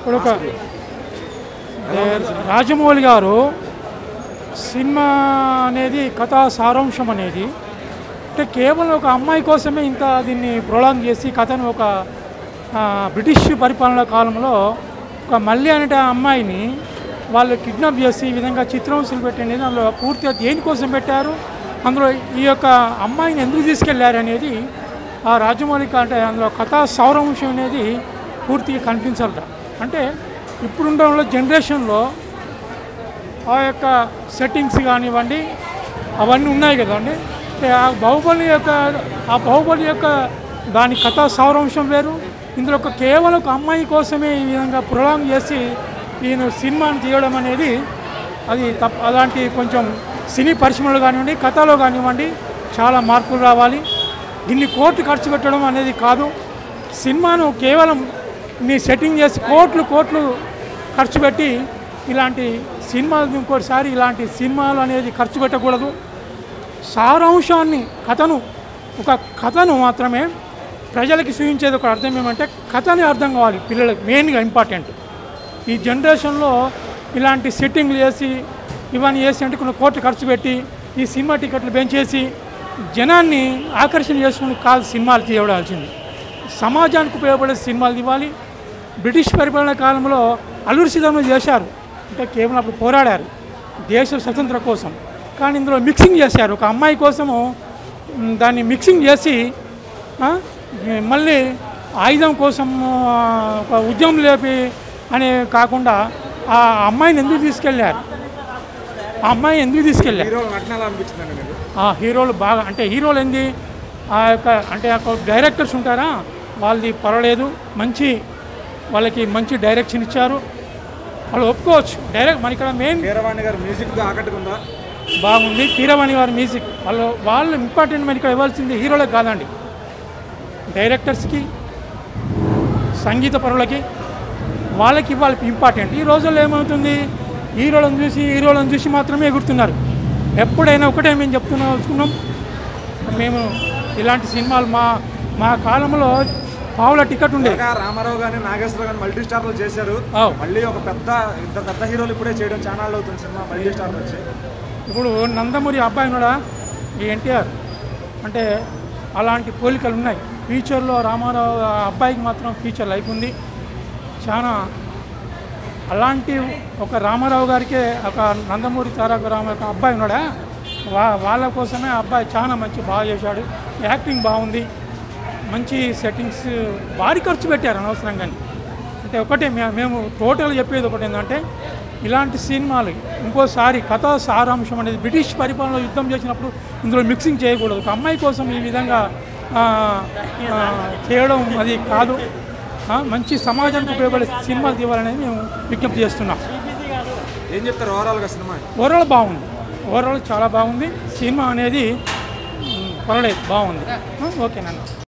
ఇప్పుడు ఒక ఏ, రాజమౌళి గారు సినిమా అనేది కథా సారాంశం అనేది అంటే కేవలం ఒక అమ్మాయి కోసమే ఇంత దీన్ని ప్రొలాంగ్ చేసి కథను ఒక ఆ, బ్రిటిష్ పరిపాలన కాలంలో ఒక మల్లి అనే అమ్మాయిని వాళ్ళు కిడ్నాప్ చేసి ఈ విధంగా చిత్రహింసలు పెట్టండి అందులో పూర్తిగా దేనికోసం పెట్టారు అందులో ఈ యొక్క అమ్మాయిని ఎందుకు తీసుకెళ్లారు అనేది ఆ రాజమౌళి కా- అంటే అందులో కథా సారాంశం అనేది పూర్తిగా కనిపించాలట అంటే ఇప్పుడున్న జనరేషన్లో ఆ యొక్క సెట్టింగ్స్ కానివ్వండి అవన్నీ ఉన్నాయి కదండి అంటే ఆ బాహుబలి యొక్క ఆ బాహుబలి యొక్క దాని కథా సారాంశం వేరు ఇందులో ఒక కేవలం ఒక అమ్మాయి కోసమే ఈ విధంగా ప్రొలాంగ్ చేసి ఈయన సినిమాని తీయడం అనేది అది తప్ప అలాంటి కొంచెం సినీ పరిశ్రమలు కానివ్వండి కథలో కానివ్వండి చాలా మార్పులు రావాలి ఇన్ని కోట్లు ఖర్చు పెట్టడం అనేది కాదు సినిమాను కేవలం నీ సెట్టింగ్ చేసి కోట్లు కోట్లు ఖర్చు పెట్టి ఇలాంటి సినిమాలు ఇంకోటిసారి ఇలాంటి సినిమాలు అనేది ఖర్చు పెట్టకూడదు సారాంశాన్ని కథను ఒక కథను మాత్రమే ప్రజలకి చూపించేది ఒక అర్థం ఏమంటే కథని అర్థం కావాలి పిల్లలకి మెయిన్గా ఇంపార్టెంట్ ఈ జనరేషన్లో ఇలాంటి సెట్టింగ్లు చేసి ఇవన్నీ చేసి అంటే కొన్ని కోట్లు ఖర్చు పెట్టి ఈ సినిమా టికెట్లు పెంచేసి జనాన్ని ఆకర్షణ చేసుకుని కాదు సినిమాలు తీయవడాల్సింది సమాజానికి ఉపయోగపడే సినిమాలు ఇవ్వాలి బ్రిటిష్ పరిపాలన కాలంలో అల్లూరి సీతారామరాజు చేశారు అంటే కేవలం అప్పుడు పోరాడారు దేశ స్వతంత్ర కోసం కానీ ఇందులో మిక్సింగ్ చేశారు ఒక అమ్మాయి కోసము మ్, దాన్ని మిక్సింగ్ చేసి ఆ, మళ్ళీ ఆయుధం కోసం ఆ, ఒక ఉద్యమం లేపి అనే కాకుండా ఆ అమ్మాయిని ఎందుకు తీసుకెళ్ళారు ఆ అమ్మాయి ఎందుకు తీసుకెళ్ళారు హీరో నటన ఎలా అనిపించిందండి మీకు ఆ హీరోలు బాగా అంటే హీరోలు ఏంది ఆ యొక్క అంటే ఒక డైరెక్టర్స్ ఉంటారా వాళ్ళది పర్వాలేదు మంచి వాళ్ళకి మంచి డైరెక్షన్ ఇచ్చారు వాళ్ళు ఒప్పుకోవచ్చు డైరెక్ట్ మన ఇక్కడ మెయిన్ వీరవాణి గారు మ్యూజిక్ ఆకట్టుకుందా బాగుంది కీరవాణి వారి మ్యూజిక్ వాళ్ళు వాళ్ళు ఇంపార్టెంట్ మన ఇక్కడ ఇవ్వాల్సింది హీరోలకు కాదండి డైరెక్టర్స్కి సంగీత పరులకి వాళ్ళకి ఇవ్వాలి ఇంపార్టెంట్ ఈ రోజుల్లో ఏమవుతుంది హీరోలను చూసి హీరోలను చూసి మాత్రమే ఎగురుతున్నారు ఎప్పుడైనా ఒకటే మేము చెప్తున్నా వచ్చుకున్నాం మేము ఇలాంటి సినిమాలు మా మా కాలంలో పావుల టికెట్ ఉండేది ఇంకా రామారావు గాని నాగేశ్వరరావు గాని మల్టీ స్టార్లు చేశారు అవు. మళ్ళీ ఒక పెద్ద ఇంత పెద్ద హీరోలు ఇప్పుడే చేయడం ఛానల్ అవుతుంది సినిమా మల్టీ స్టార్ వచ్చి ఇప్పుడు నందమూరి అబ్బాయి ఉన్నాడా ఈ ఎన్టీఆర్ అంటే అలాంటి పోలికలు ఉన్నాయి ఫ్యూచర్లో రామారావు ఆ అబ్బాయికి మాత్రం ఫ్యూచర్ లైఫ్ ఉంది చాలా అలాంటి ఒక రామారావు గారికే ఒక నందమూరి తారక రామ ఒక అబ్బాయి ఉన్నాడా వా వాళ్ళ కోసమే ఆ అబ్బాయి చాలా మంచి బాగా చేశాడు యాక్టింగ్ బాగుంది మంచి సెట్టింగ్స్ భారీ ఖర్చు పెట్టారు అనవసరంగాని అంటే ఒకటే మే- మేము టోటల్ చెప్పేది ఒకటి ఏంటంటే ఇలాంటి సినిమాలు ఇంకోసారి కథా సారాంశం అనేది బ్రిటిష్ పరిపాలనలో యుద్ధం చేసినప్పుడు ఇందులో మిక్సింగ్ చేయకూడదు ఒక అమ్మాయి కోసం ఈ విధంగా ఆ, ఆ, చేయడం అది కాదు ఆ, మంచి సమాజానికి ఉపయోగపడే సినిమాలు తీయాలనేది మేము విజ్ఞప్తి చేస్తున్నాం ఏం చెప్తారు ఓవరాల్గా సినిమా ఓవరాల్ బాగుంది ఓవరాల్ చాలా బాగుంది సినిమా అనేది మ్, పర్వాలేదు బాగుంది ఓకేనండి